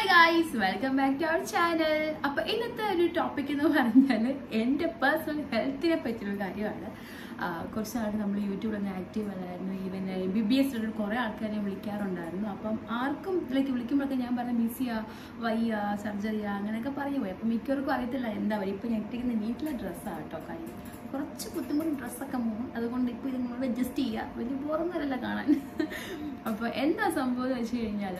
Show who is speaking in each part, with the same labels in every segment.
Speaker 1: hi guys welcome back to our channel അപ്പൊ ഇന്നത്തെ ഒരു ടോപ്പിക് എന്ന് പറഞ്ഞാൽ എൻ്റെ പേഴ്സണൽ ഹെൽത്തിനെ പറ്റിയൊരു കാര്യമാണ് ആ, കുറച്ച് നാൾ നമ്മൾ യൂട്യൂബിൽ ഒന്ന് ആക്റ്റീവ് അല്ലായിരുന്നു even M B B S കുറേ ആൾക്കാരെ വിളിക്കാറുണ്ടായിരുന്നു അപ്പം ആർക്കും ഇതിലേക്ക് വിളിക്കുമ്പോഴൊക്കെ ഞാൻ പറഞ്ഞ ബിസിയാ വയ്യ സർജറിയാ അങ്ങനെയൊക്കെ പറഞ്ഞു പോയി അപ്പം മിക്കവർക്കും അറിയത്തില്ല എന്താ പറയുക ഇപ്പം ഞാൻ ഇട്ടിരിക്കുന്ന നീറ്റിലെ ഡ്രസ്സാണ് കേട്ടോ കാര്യം കുറച്ച് ബുദ്ധിമുട്ട് ഡ്രസ്സൊക്കെ പോകും അതുകൊണ്ട് ഇപ്പോൾ ഇത് നിങ്ങൾ അഡ്ജസ്റ്റ് ചെയ്യുക വലിയ ബോറൊന്നുമല്ല കാണാൻ അപ്പോൾ എന്താ സംഭവം എന്ന് വെച്ച് കഴിഞ്ഞാൽ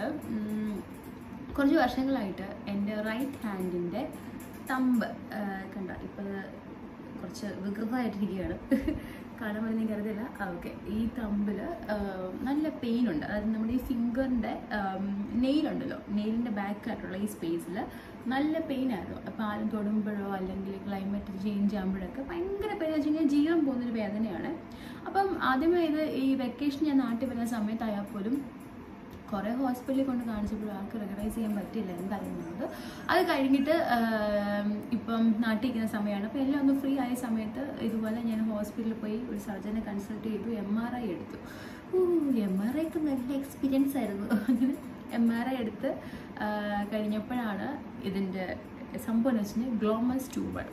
Speaker 1: കുറച്ച് വർഷങ്ങളായിട്ട് എൻ്റെ റൈറ്റ് ഹാൻഡിൻ്റെ തമ്പ് കണ്ട ഇപ്പോൾ കുറച്ച് വികൃതമായിട്ടിരിക്കുകയാണ് കാണാൻ പറ്റുന്ന എനിക്കറിയത്തില്ല ഓക്കെ ഈ തമ്പിൽ നല്ല പെയിൻ ഉണ്ട് അതായത് നമ്മുടെ ഈ ഫിംഗറിൻ്റെ നെയിലുണ്ടല്ലോ നെയിലിൻ്റെ ബാക്കായിട്ടുള്ള ഈ സ്പേസിൽ നല്ല പെയിൻ ആയിരുന്നു അപ്പോൾ ആരും തൊടുമ്പോഴോ അല്ലെങ്കിൽ ക്ലൈമറ്റ് ചേഞ്ച് ആകുമ്പോഴൊക്കെ ഭയങ്കര പെയിൻ വെച്ച് കഴിഞ്ഞാൽ ജീവൻ പോകുന്നൊരു വേദനയാണ് അപ്പം ആദ്യമേ ഇത് ഈ വെക്കേഷൻ ഞാൻ നാട്ടിൽ വരുന്ന സമയത്തായാൽ പോലും കുറേ ഹോസ്പിറ്റലിൽ കൊണ്ട് കാണിച്ചപ്പോൾ ആൾക്ക് റെക്കഗ്നൈസ് ചെയ്യാൻ പറ്റില്ല എന്തായിരുന്നത് അത് കഴിഞ്ഞിട്ട് ആം, ഇപ്പം നാട്ടിൽ ഇരിക്കുന്ന സമയമാണ് അപ്പോൾ എല്ലാം ഒന്ന് ഫ്രീ ആയ സമയത്ത് ഇതുപോലെ ഞാൻ ഹോസ്പിറ്റലിൽ പോയി ഒരു സർജനെ കൺസൾട്ട് ചെയ്തു എം ആർ ഐ എടുത്തു ഓ എം ആർ ഐ ഒക്കെ നല്ല എക്സ്പീരിയൻസ് ആയിരുന്നു അങ്ങനെ എം ആർ ഐ എടുത്ത് ആ, കഴിഞ്ഞപ്പോഴാണ് ഇതിൻ്റെ സംഭവം എന്ന് വെച്ച് കഴിഞ്ഞാൽ ഗ്ലോമസ് ട്യൂബർ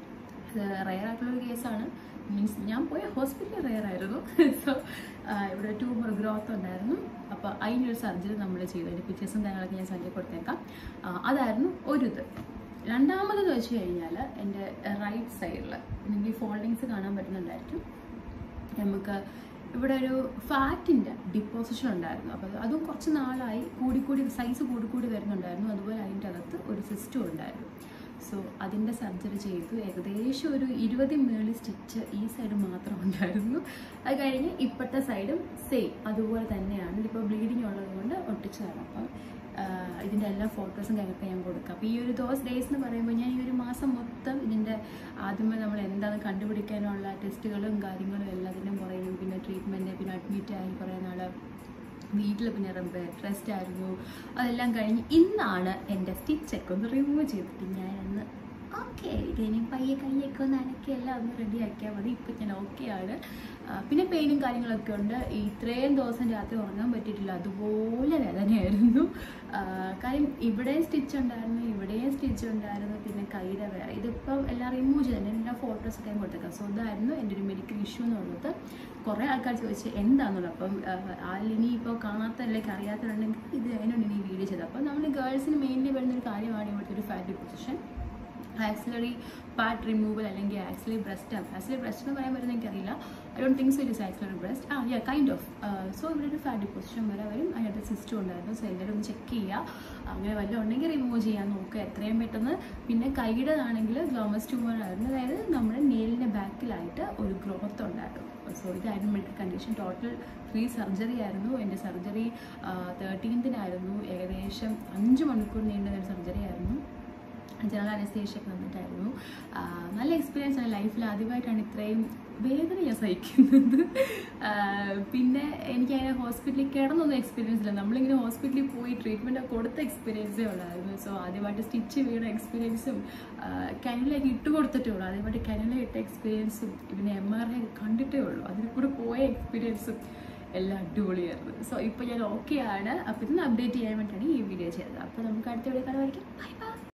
Speaker 1: ഇത് റയർ ആയിട്ടുള്ളൊരു കേസാണ് മീൻസ് ഞാൻ പോയ ഹോസ്പിറ്റലിൽ റയർ ആയിരുന്നു സോ ഇവിടെ ട്യൂമർ ഗ്രോത്ത് ഉണ്ടായിരുന്നു അപ്പോൾ അതിനൊരു സർജറി നമ്മൾ ചെയ്തു അതിൻ്റെ പിക്ചേഴ്സും കാര്യങ്ങളൊക്കെ ഞാൻ സഞ്ചി കൊടുത്തേക്കാം ആ, അതായിരുന്നു ഒരു ഇത് രണ്ടാമതെന്ന് വെച്ച് കഴിഞ്ഞാൽ എൻ്റെ റൈറ്റ് സൈഡിൽ നിങ്ങൾക്ക് ഈ ഫോൾഡിങ്സ് കാണാൻ പറ്റുന്നുണ്ടായിരിക്കും നമുക്ക് ഇവിടെ ഒരു ഫാറ്റിൻ്റെ ഡിപ്പോസിഷൻ ഉണ്ടായിരുന്നു അപ്പോൾ അതും കുറച്ച് നാളായി കൂടിക്കൂടി സൈസ് കൂടിക്കൂടി വരുന്നുണ്ടായിരുന്നു അതുപോലെ അതിൻ്റെ അകത്ത് ഒരു സിസ്റ്റം ഉണ്ടായിരുന്നു സോ അതിൻ്റെ സർജറി ചെയ്തു ഏകദേശം ഒരു ഇരുപത് മേളി സ്റ്റിച്ച് ഈ സൈഡ് മാത്രം ഉണ്ടായിരുന്നു അത് കഴിഞ്ഞ് ഇപ്പോഴത്തെ സൈഡും സെയിം അതുപോലെ തന്നെയാണ് ഇതിപ്പോൾ ബ്ലീഡിങ് ഉള്ളത് കൊണ്ട് ഒട്ടിച്ചതാണ് അപ്പം ആഹ് ഇതിൻ്റെ എല്ലാ ഫോട്ടോസും കാര്യങ്ങളൊക്കെ ഞാൻ കൊടുക്കാം അപ്പോൾ ഈ ഒരു ദോസ് ഡേയ്സ് എന്ന് പറയുമ്പോൾ ഞാൻ ഈ ഒരു മാസം മൊത്തം ഇതിൻ്റെ ആദ്യമേ നമ്മൾ എന്താണെന്ന് കണ്ടുപിടിക്കാനുള്ള ടെസ്റ്റുകളും കാര്യങ്ങളും എല്ലാത്തിനും പുറകിലും പിന്നെ ട്രീറ്റ്മെൻറ്റ് പിന്നെ അഡ്മിറ്റ് ആയി കുറേ നാൾ വീട്ടിൽ പിന്നെ ബെഡ് റെസ്റ്റ് ആയിരുന്നു അതെല്ലാം കഴിഞ്ഞ് ഇന്നാണ് എൻ്റെ സ്റ്റിച്ചൊക്കെ ഒന്ന് റിമൂവ് ചെയ്തിട്ട് ഞാൻ ഒന്ന് ഓക്കെ ഇനി പയ്യെ കയ്യൊക്കെ ഒന്ന് അനക്കി എല്ലാം ഒന്ന് റെഡി ആക്കിയാൽ മതി ഇപ്പം ഞാൻ ഓക്കെ ആണ് ആ, പിന്നെ പെയിനും കാര്യങ്ങളൊക്കെ ഉണ്ട് ഈ ഇത്രയും ദിവസം രാത്രി ഉറങ്ങാൻ പറ്റിയിട്ടില്ല അതുപോലെ വേദനയായിരുന്നു ആ, കാര്യം ഇവിടെയും സ്റ്റിച്ച് ഉണ്ടായിരുന്നു ഇവിടെയും സ്റ്റിച്ച് ഉണ്ടായിരുന്നു പിന്നെ കൈയുടെ വേറെ ഇതിപ്പം എല്ലാം റിമൂവ് ചെയ്തിട്ടുണ്ട് എല്ലാ ഫോട്ടോസൊക്കെ ഞാൻ കൊടുത്തേക്കാം സോ ഇതായിരുന്നു എൻ്റെ ഒരു മെഡിക്കൽ ഇഷ്യൂ എന്നുള്ളത് കുറേ ആൾക്കാർ ചോദിച്ചു എന്താണെന്നുള്ളത് അപ്പം ആളിനി ഇപ്പോൾ കാണാത്തതിലേക്ക് അറിയാത്തതുണ്ടെങ്കിൽ ഇത് അതിനുണ്ട് ഈ വീഡിയോ ചെയ്തത് അപ്പം നമ്മൾ ഗേൾസിന് മെയിൻലി വരുന്നൊരു കാര്യമാണ് ഇവിടുത്തെ ഒരു fat position axillary part removal അല്ലെങ്കിൽ ആക്സിലറി ബ്രസ്റ്റ് ആക്സിലറി ബ്രസ്റ്റ് എന്ന് പറയാൻ പറ്റുന്ന എനിക്കറിയില്ല I don't think so it is axillary breast ah yeah kind of so ഇവിടെ ഒരു ഫാറ്റ് പൊസിഷൻ വരെ വരും അതിനകത്ത് സിസ്റ്റം ഉണ്ടായിരുന്നു സോ എല്ലാവരും ഒന്ന് ചെക്ക് ചെയ്യുക അങ്ങനെ വല്ലതും ഉണ്ടെങ്കിൽ റിമൂവ് ചെയ്യാൻ നോക്കുക എത്രയും പെട്ടെന്ന് പിന്നെ കൈയുടെ ആണെങ്കിൽ ഗ്ലോമസ് ട്യൂമർ ആയിരുന്നു അതായത് നമ്മുടെ നെയിലിൻ്റെ ബാക്കിലായിട്ട് ഒരു ഗ്രോത്ത് ഉണ്ടായിരുന്നു സോ ഇതായിരുന്നു medical condition total three surgery ആയിരുന്നു എൻ്റെ സർജറി തേർട്ടീൻത്തിനായിരുന്നു ഏകദേശം അഞ്ച് മണിക്കൂർ നീണ്ട ഒരു സർജറി ആയിരുന്നു ജനറൽ അനസ്തേഷ്യ ഒക്കെ വന്നിട്ടായിരുന്നു ആ, നല്ല എക്സ്പീരിയൻസ് ആണ് ലൈഫിൽ ആദ്യമായിട്ടാണ് ഇത്രയും വേദന ഞാൻ സഹിക്കുന്നത് ആ, പിന്നെ എനിക്ക് അങ്ങനെ ഹോസ്പിറ്റലിൽ കിടന്നൊന്നും എക്സ്പീരിയൻസ് ഇല്ല നമ്മളിങ്ങനെ ഹോസ്പിറ്റലിൽ പോയി ട്രീറ്റ്മെൻറ്റ് കൊടുത്ത എക്സ്പീരിയൻസേ ഉള്ളായിരുന്നു സോ ആദ്യമായിട്ട് സ്റ്റിച്ച് വീണ എക്സ്പീരിയൻസും കനിലേക്ക് ഇട്ട് കൊടുത്തിട്ടേ ഉള്ളൂ ആദ്യമായിട്ട് കനില ഇട്ട എക്സ്പീരിയൻസും പിന്നെ എം ആർ ഐ കണ്ടിട്ടേ ഉള്ളൂ അതിൽ കൂടെ പോയ എക്സ്പീരിയൻസും എല്ലാം അടിപൊളിയായിരുന്നു സോ ഇപ്പോൾ ഞാൻ ഓക്കെ ആണ് അപ്പോൾ ഇതൊന്ന് അപ്ഡേറ്റ് ചെയ്യാൻ വേണ്ടിയിട്ടാണ് ഈ വീഡിയോ ചെയ്തത് അപ്പോൾ നമുക്ക് അടുത്ത വീഡിയോ കാണുമായിരിക്കും ബൈ ബൈ